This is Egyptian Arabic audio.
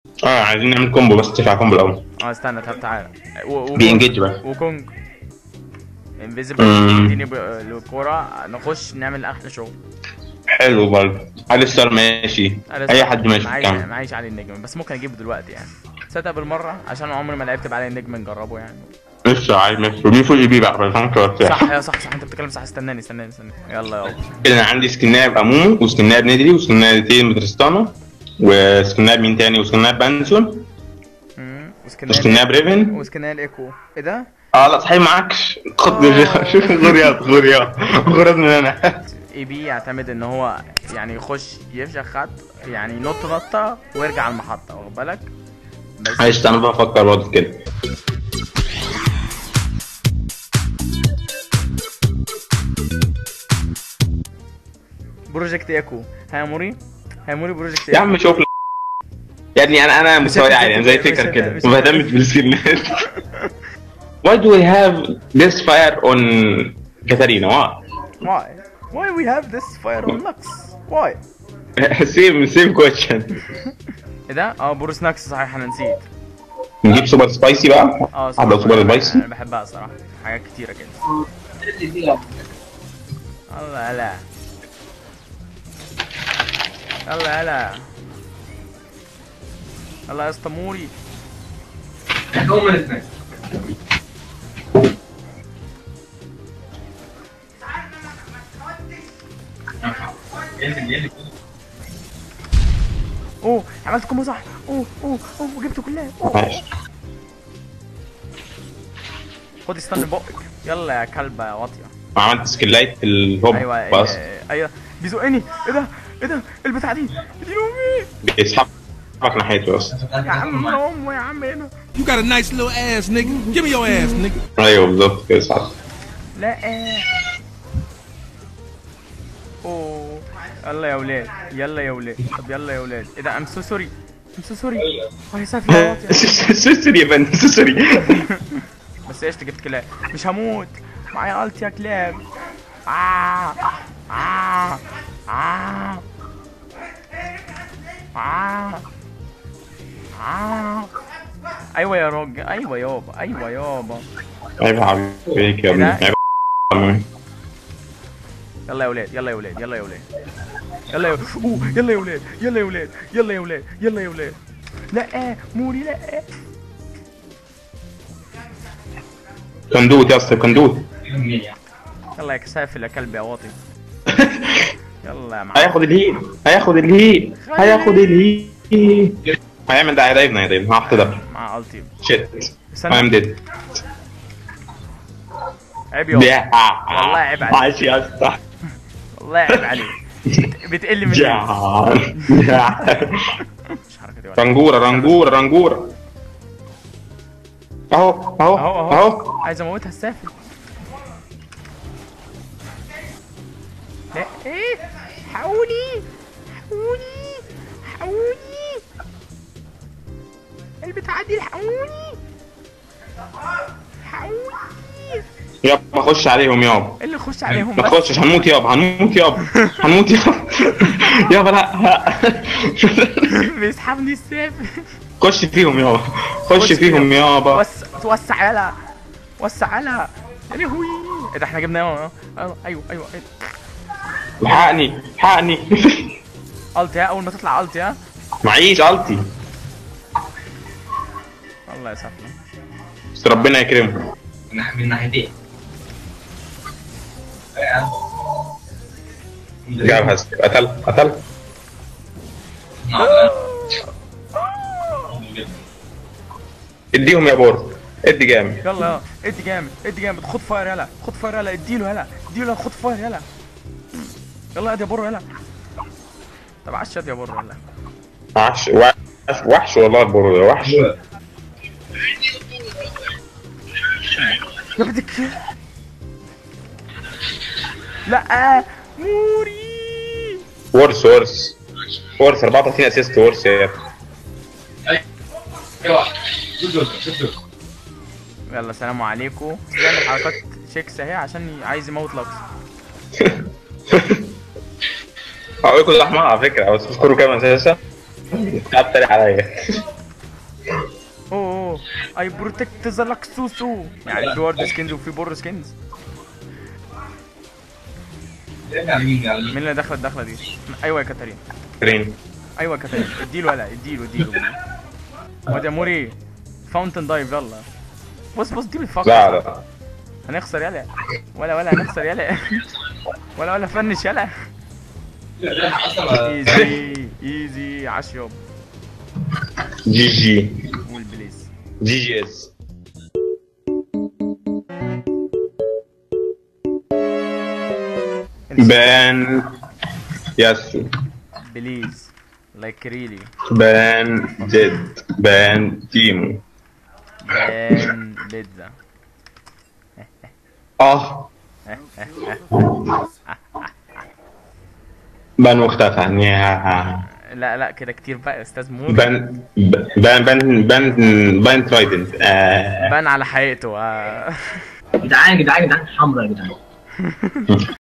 اه عايزين نعمل كومبو بس تدفع كومبو الاول اه استنى طب تعالى و- وكونج. بينجيج بقى وكونج انفيزبل مم. اديني ب- الكورة نخش نعمل احلى شغل حلو برضه علي ستار ماشي اي حد ماشي معيش كمل معيش علي النجم بس ممكن اجيبه دلوقتي يعني تصدق بالمره عشان عمري ما لعبت بعلي النجم نجربه يعني لسه عايز ماشي ومين فوق بي بقى بس انا كنت صح يا صح صح انت بتتكلم صح استناني استناني استناني يلا يلا كده انا عندي سكنايه بامومو وسكنايه بندري وسكنايه تين بترستانا وسكنايه مين تاني وسكنايه بانسون مم. وسكنايه وسكنال بريفن وسكنال ايكو ايه ده؟ اه لا صحيح معكش خد آه. شوف غريات غريات غريات من انا اي بي يعتمد ان هو يعني يخش يفشخ خط يعني ينط نطه ويرجع على المحطه واخد بالك؟ بس معلش انا بفكر برضه كده بروجكت ايكو هياموري هياموري بروجكت يا عم شوف يا ابني انا انا مستواي عالي انا زي مش فكر هت- كده مش ما هت- بهتمش بالسكنات Why do we have this fire on كاتارينا؟ Why? Why? Why we have this fire on Lux? Why? same same question ايه ده؟ اه برو سناكس صحيح انا نسيت نجيب سوبر سبايسي بقى اه واحدة سوبر انا سبايسي أنا بحبها صراحه حاجات كتيره كده الله هلا يلا هلا يلا يا اسطموري هم الاثنين ينزل ينزل اوه عملت كومبو صح اوه اوه اوه جبته كلها أوه. ماشي خد استنى بقك يلا يا كلبه يا واطيه عملت سكلايت في الهوب ايوه بس ايوه ايوه بيزقني ايه ده ايه ده البتاع دي دي امي بيسحبك ناحيته بس يا عم امه يا عم هنا You got a nice little ass, nigga. Give me your ass, nigga. ايوه بالظبط كده صح لا اوه يلا يا ولاد يلا يا ولاد طب يلا يا ولاد ايه ده ام سو سوري ام سو سوري وهي سافله يا واطي. سوري يا بنت سوري بس ايش جبت كلاب مش هموت معايا الت يا كلاب آه. آه. آه. آه. آه. ايوه يا راجل ايوه يابا ايوه يابا عيب يا حبيبي يا ابني لا. عيب يا ابني. يلا يا ولاد يلا يا ولاد يلا يا ولاد يلا يا أوه. يلا يا ولاد يلا يا ولاد يلا يا ولاد يلا يا ولاد لا موري لا كندوت يا اسطى كندوت يلا يا كسافل يا كلب يا واطي يلا يا معلم هياخد الهيل هياخد الهيل هياخد الهيل هيعمل ده هيضايقنا هيضايقنا هحط ده مع التي شيت استنى. I'm dead عيب يابا والله عيب عليك. عايش يا اسطى والله عيب عليك بتقل مني جعان مش حركتي ولا رنجورة رنجورة رنجورة اهو اهو اهو اهو اهو عايز اموتها السافل لا ايه حقوني حقوني حقوني البتاعة دي الحقوني حقوني يابا خش عليهم يابا إيه اللي يخش عليهم ما بس تخشش هنموت يابا هنموت يابا هنموت يابا يابا لا لا بيسحبني السافل خش فيهم يابا خش خش فيهم فيهم. يابا وسع توسع يلا وسع يلا يا لهوي ايه ده احنا جبنا اه اه ايوه ايوه ايوه الحقني الحقني الت يا اول ما تطلع الت يا معيش التي الله يسامحنا بس ربنا يكرمه من ناحية- من ناحيتين جاب هز قتل قتل اديهم يا بور ادي جامد يلا يلا ادي جامد ادي جامد خد فاير يلا خد فاير يلا اديله يلا اديله خد فاير يلا يلا ادي يا برو يلا طب عشت يا برو يلا وحش وحش وحش والله البور ده وحش يا بدك لا موري ورث ورث ورث 34 اسيست ورث يا ابني ايوه جود جود جود جود يلا سلام عليكم بيعمل حركات شيكس اهي عشان عايز يموت لوكس هقول لكم الاحمر على فكره بس تذكروا كام اساسا تعب تاني عليا اي بروتكت ذا لكسوسو يعني في وورد سكينز وفي بور سكينز مين اللي دخل الدخله دي ايوه يا كاترين كريم ايوه يا كاترين اديله ولا اديله اديله واد يا موري فاونتن دايف يلا بص بص دي بالفقر لا لا هنخسر يلا ولا ولا هنخسر يلا ولا ولا فنش يلا ايزي ايزي عشيب جي جي قول بليز جي جي اس بان ياسو بليز لايك ريلي بان جد بان تيمو بان بيتزا اه بان مختفى يا لا لا كده كتير بقى يا استاذ موري بان بان بان بان بان ترايدنت آه بان على حقيقته آه. جدعان جدعان جدعان حمرا يا جدعان